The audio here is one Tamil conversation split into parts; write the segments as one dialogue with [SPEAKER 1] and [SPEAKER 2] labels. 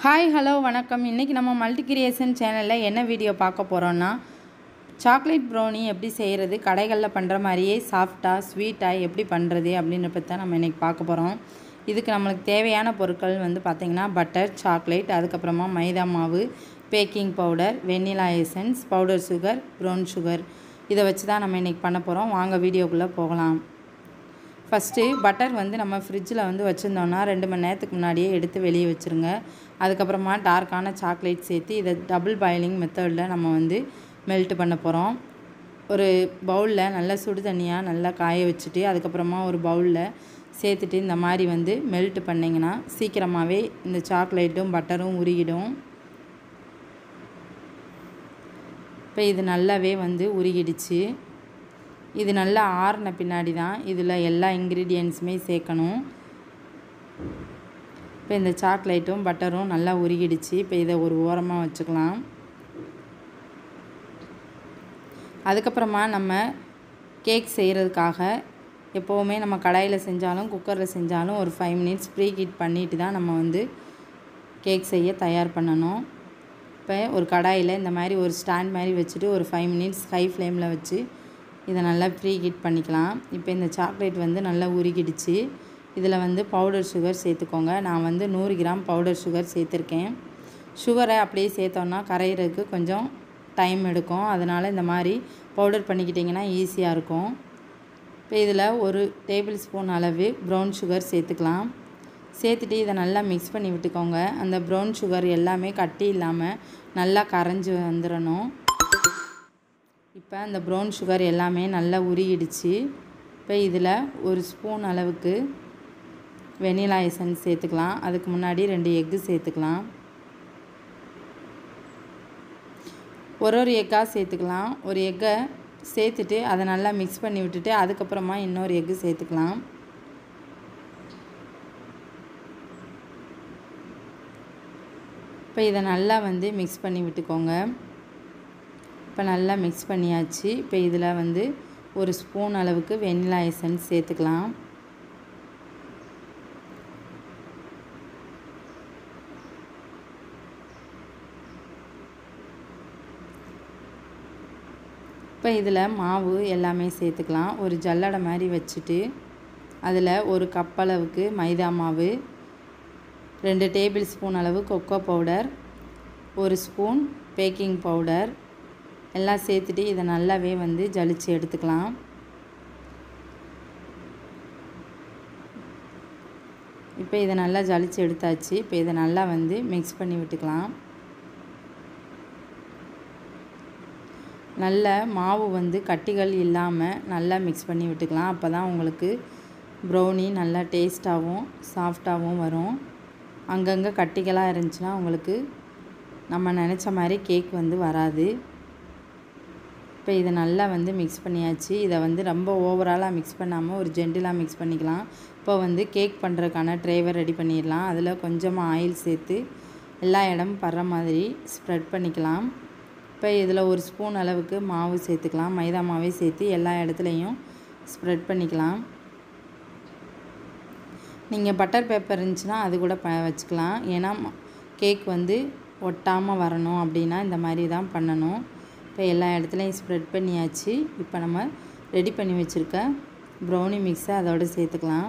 [SPEAKER 1] ஹாய் ஹலோ வணக்கம் இன்றைக்கி நம்ம மல்டி கிரியேஷன் சேனலில் என்ன வீடியோ பார்க்க போகிறோன்னா சாக்லேட் ப்ரௌனி எப்படி செய்கிறது கடைகளில் பண்ணுற மாதிரியே சாஃப்டாக ஸ்வீட்டாக எப்படி பண்ணுறது அப்படின்ற பற்றி தான் நம்ம இன்றைக்கி பார்க்க போகிறோம் இதுக்கு நம்மளுக்கு தேவையான பொருட்கள் வந்து பார்த்திங்கன்னா பட்டர் சாக்லேட் அதுக்கப்புறமா மைதா மாவு baking powder vanilla essence powder sugar brown sugar இதை வச்சு தான் நம்ம இன்றைக்கி பண்ண போகிறோம் வாங்க வீடியோக்குள்ளே போகலாம் ஃபஸ்ட்டு பட்டர் வந்து நம்ம ஃப்ரிட்ஜில் வந்து வச்சுருந்தோன்னா ரெண்டு மணி நேரத்துக்கு முன்னாடியே எடுத்து வெளியே வச்சுருங்க அதுக்கப்புறமா டார்க்கான சாக்லேட் சேர்த்து இதை டபுள் பாயிலிங் மெத்தடில் நம்ம வந்து மெல்ட் பண்ண போகிறோம் ஒரு பவுலில் நல்லா சுடு தண்ணியாக நல்லா காய வச்சுட்டு அதுக்கப்புறமா ஒரு பவுலில் சேர்த்துட்டு இந்த மாதிரி வந்து மெல்ட் பண்ணிங்கன்னா சீக்கிரமாகவே இந்த சாக்லேட்டும் பட்டரும் உருகிடும் இப்போ இது நல்லாவே வந்து உருகிடுச்சு இது நல்லா ஆறின பின்னாடி தான் இதில் எல்லா இன்க்ரீடியன்ஸுமே சேர்க்கணும் இப்போ இந்த சாக்லேட்டும் பட்டரும் நல்லா உருகிடுச்சு இப்போ இதை ஒரு ஓரமாக வச்சுக்கலாம் அதுக்கப்புறமா நம்ம கேக் செய்கிறதுக்காக எப்போவுமே நம்ம கடாயில் செஞ்சாலும் குக்கரில் செஞ்சாலும் ஒரு ஃபைவ் மினிட்ஸ் ப்ரீ ஹீட் பண்ணிட்டு தான் நம்ம வந்து கேக் செய்ய தயார் பண்ணணும் இப்போ ஒரு கடாயில் இந்த மாதிரி ஒரு ஸ்டாண்ட் மாதிரி வச்சுட்டு ஒரு ஃபைவ் மினிட்ஸ் ஹை ஃப்ளேமில் வச்சு இதை நல்லா ப்ரீ ஹீட் பண்ணிக்கலாம் இப்போ இந்த சாக்லேட் வந்து நல்லா உருகிடுச்சு இதில் வந்து பவுடர் சுகர் சேர்த்துக்கோங்க நான் வந்து நூறு கிராம் பவுடர் சுகர் சேர்த்துருக்கேன் சுகரை அப்படியே சேர்த்தோன்னா கரையிறதுக்கு கொஞ்சம் டைம் எடுக்கும் அதனால் இந்த மாதிரி பவுடர் பண்ணிக்கிட்டிங்கன்னா ஈஸியாக இருக்கும் இப்போ இதில் ஒரு டேபிள் ஸ்பூன் அளவு ப்ரௌன் சுகர் சேர்த்துக்கலாம் சேர்த்துட்டு இதை நல்லா மிக்ஸ் பண்ணி விட்டுக்கோங்க அந்த ப்ரௌன் சுகர் எல்லாமே கட்டி இல்லாமல் நல்லா கரைஞ்சி வந்துடணும் இப்போ அந்த ப்ரௌன் சுகர் எல்லாமே நல்லா உருகிடுச்சு இப்போ இதில் ஒரு ஸ்பூன் அளவுக்கு வெனிலா எசன்ஸ் சேர்த்துக்கலாம் அதுக்கு முன்னாடி ரெண்டு எக்கு சேர்த்துக்கலாம் ஒரு ஒரு எக்காக சேர்த்துக்கலாம் ஒரு எக்கை சேர்த்துட்டு அதை நல்லா மிக்ஸ் பண்ணி விட்டுட்டு அதுக்கப்புறமா இன்னொரு எக்கு சேர்த்துக்கலாம் இப்போ இதை நல்லா வந்து மிக்ஸ் பண்ணி விட்டுக்கோங்க இப்போ நல்லா மிக்ஸ் பண்ணியாச்சு இப்போ இதில் வந்து ஒரு ஸ்பூன் அளவுக்கு வெண்ணிலா எசன்ஸ் சேர்த்துக்கலாம் இப்போ இதில் மாவு எல்லாமே சேர்த்துக்கலாம் ஒரு ஜல்லடை மாதிரி வச்சுட்டு அதில் ஒரு கப் அளவுக்கு மைதா மாவு ரெண்டு டேபிள் ஸ்பூன் அளவு கொக்கோ பவுடர் ஒரு ஸ்பூன் பேக்கிங் பவுடர் எல்லாம் சேர்த்துட்டு இதை நல்லாவே வந்து ஜலிச்சு எடுத்துக்கலாம் இப்போ இதை நல்லா ஜலிச்சு எடுத்தாச்சு இப்போ இதை நல்லா வந்து மிக்ஸ் பண்ணி விட்டுக்கலாம் நல்ல மாவு வந்து கட்டிகள் இல்லாமல் நல்லா மிக்ஸ் பண்ணி விட்டுக்கலாம் அப்போ தான் உங்களுக்கு ப்ரௌனி நல்லா டேஸ்ட்டாகவும் சாஃப்டாகவும் வரும் அங்கங்கே கட்டிகளாக இருந்துச்சுன்னா உங்களுக்கு நம்ம நினச்ச மாதிரி கேக் வந்து வராது இப்போ இதை நல்லா வந்து மிக்ஸ் பண்ணியாச்சு இதை வந்து ரொம்ப ஓவராலாக மிக்ஸ் பண்ணாமல் ஒரு ஜென்டிலாக மிக்ஸ் பண்ணிக்கலாம் இப்போ வந்து கேக் பண்ணுறதுக்கான ட்ரேவை ரெடி பண்ணிடலாம் அதில் கொஞ்சமாக ஆயில் சேர்த்து எல்லா இடமும் படுற மாதிரி ஸ்ப்ரெட் பண்ணிக்கலாம் இப்போ இதில் ஒரு ஸ்பூன் அளவுக்கு மாவு சேர்த்துக்கலாம் மைதா மாவே சேர்த்து எல்லா இடத்துலையும் ஸ்ப்ரெட் பண்ணிக்கலாம் நீங்கள் பட்டர் பேப்பர் இருந்துச்சுன்னா அது கூட ப வச்சுக்கலாம் ஏன்னா கேக் வந்து ஒட்டாமல் வரணும் அப்படின்னா இந்த மாதிரி தான் பண்ணணும் இப்போ எல்லா இடத்துலையும் ஸ்ப்ரெட் பண்ணியாச்சு இப்போ நம்ம ரெடி பண்ணி வச்சுருக்க ப்ரௌனி மிக்ஸை அதோடு சேர்த்துக்கலாம்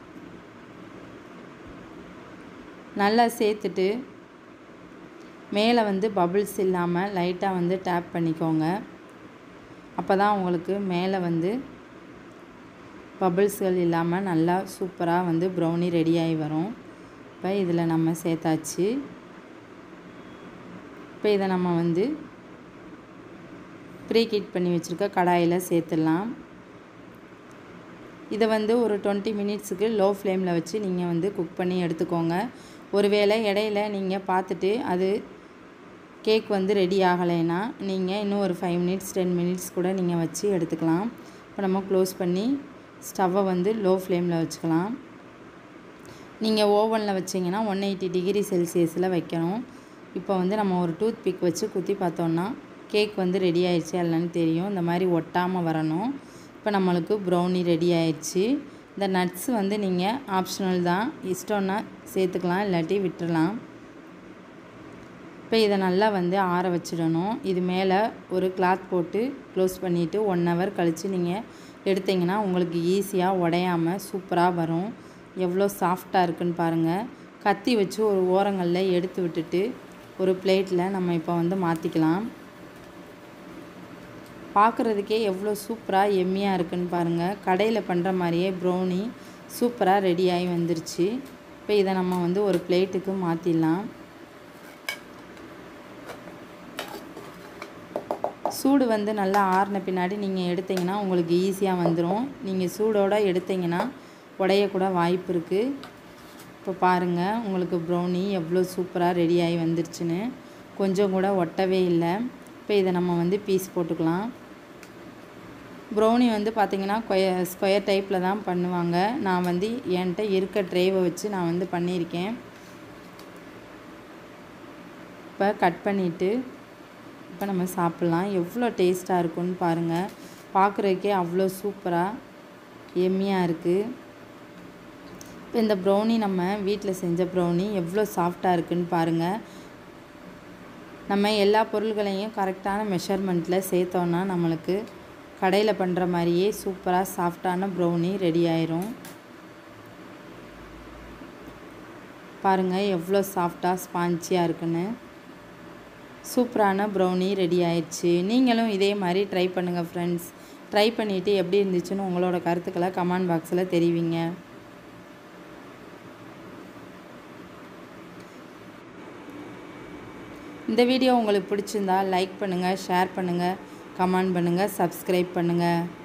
[SPEAKER 1] நல்லா சேர்த்துட்டு மேலே வந்து பபிள்ஸ் இல்லாமல் லைட்டாக வந்து டேப் பண்ணிக்கோங்க அப்போ தான் உங்களுக்கு மேலே வந்து பபிள்ஸ்கள் இல்லாமல் நல்லா சூப்பராக வந்து ப்ரௌனி ரெடியாகி வரும் இப்போ இதில் நம்ம சேர்த்தாச்சு இப்போ இதை நம்ம வந்து ப்ரீ ஹீட் பண்ணி வச்சுருக்க கடாயில் சேர்த்துடலாம் இதை வந்து ஒரு டுவெண்ட்டி மினிட்ஸுக்கு லோ ஃப்ளேமில் வச்சு நீங்கள் வந்து குக் பண்ணி எடுத்துக்கோங்க ஒருவேளை இடையில நீங்கள் பார்த்துட்டு அது கேக் வந்து ரெடி ஆகலைன்னா நீங்கள் இன்னும் ஒரு ஃபைவ் மினிட்ஸ் டென் மினிட்ஸ் கூட நீங்கள் வச்சு எடுத்துக்கலாம் இப்போ நம்ம க்ளோஸ் பண்ணி ஸ்டவ்வை வந்து லோ ஃப்ளேமில் வச்சுக்கலாம் நீங்கள் ஓவனில் வச்சிங்கன்னா ஒன் எயிட்டி டிகிரி செல்சியஸில் வைக்கணும் இப்போ வந்து நம்ம ஒரு டூத் பிக் வச்சு குத்தி பார்த்தோன்னா கேக் வந்து ரெடி ஆயிடுச்சு இல்லைன்னு தெரியும் இந்த மாதிரி ஒட்டாமல் வரணும் இப்போ நம்மளுக்கு ப்ரௌனி ரெடி ஆயிடுச்சு இந்த நட்ஸ் வந்து நீங்கள் ஆப்ஷனல் தான் இஷ்டம்னா சேர்த்துக்கலாம் இல்லாட்டி விட்டுறலாம் இப்போ இதை நல்லா வந்து ஆற வச்சிடணும் இது மேலே ஒரு கிளாத் போட்டு க்ளோஸ் பண்ணிவிட்டு ஒன் ஹவர் கழித்து நீங்கள் எடுத்தீங்கன்னா உங்களுக்கு ஈஸியாக உடையாமல் சூப்பராக வரும் எவ்வளோ சாஃப்டாக இருக்குன்னு பாருங்கள் கத்தி வச்சு ஒரு ஓரங்களில் எடுத்து விட்டுட்டு ஒரு பிளேட்டில் நம்ம இப்போ வந்து மாற்றிக்கலாம் பார்க்குறதுக்கே எவ்வளோ சூப்பராக எம்மியாக இருக்குன்னு பாருங்கள் கடையில் பண்ணுற மாதிரியே ப்ரௌனி சூப்பராக ரெடியாகி வந்துருச்சு இப்போ இதை நம்ம வந்து ஒரு பிளேட்டுக்கு மாற்றிடலாம் சூடு வந்து நல்லா ஆறின பின்னாடி நீங்கள் எடுத்தீங்கன்னா உங்களுக்கு ஈஸியாக வந்துடும் நீங்கள் சூடோடு எடுத்தீங்கன்னா உடையக்கூட வாய்ப்பு இருக்குது இப்போ பாருங்கள் உங்களுக்கு ப்ரௌனி எவ்வளோ சூப்பராக ரெடியாகி வந்துருச்சுன்னு கொஞ்சம் கூட ஒட்டவே இல்லை இப்போ இதை நம்ம வந்து பீஸ் போட்டுக்கலாம் ப்ரௌனி வந்து பார்த்திங்கன்னா கொய ஸ்கொயர் டைப்பில் தான் பண்ணுவாங்க நான் வந்து என்கிட்ட இருக்க ட்ரேவை வச்சு நான் வந்து பண்ணியிருக்கேன் இப்போ கட் பண்ணிவிட்டு இப்போ நம்ம சாப்பிட்லாம் எவ்வளோ டேஸ்ட்டாக இருக்குன்னு பாருங்கள் பார்க்குறதுக்கே அவ்வளோ சூப்பராக எம்மியாக இருக்குது இப்போ இந்த ப்ரௌனி நம்ம வீட்டில் செஞ்ச ப்ரௌனி எவ்வளோ சாஃப்டாக இருக்குன்னு பாருங்கள் நம்ம எல்லா பொருள்களையும் கரெக்டான மெஷர்மெண்ட்டில் சேர்த்தோன்னா நம்மளுக்கு கடையில் பண்ணுற மாதிரியே சூப்பராக சாஃப்டான ப்ரௌனி ரெடி ஆயிரும் பாருங்கள் எவ்வளோ சாஃப்டாக ஸ்பான்ச்சியாக இருக்குன்னு சூப்பரான ப்ரௌனி ரெடி ஆயிடுச்சு நீங்களும் இதே மாதிரி ட்ரை பண்ணுங்கள் ஃப்ரெண்ட்ஸ் ட்ரை பண்ணிவிட்டு எப்படி இருந்துச்சுன்னு உங்களோட கருத்துக்களை கமெண்ட் பாக்ஸில் தெரிவிங்க இந்த வீடியோ உங்களுக்கு பிடிச்சிருந்தா லைக் பண்ணுங்கள் ஷேர் பண்ணுங்கள் கமெண்ட் பண்ணுங்கள் சப்ஸ்கிரைப் பண்ணுங்கள்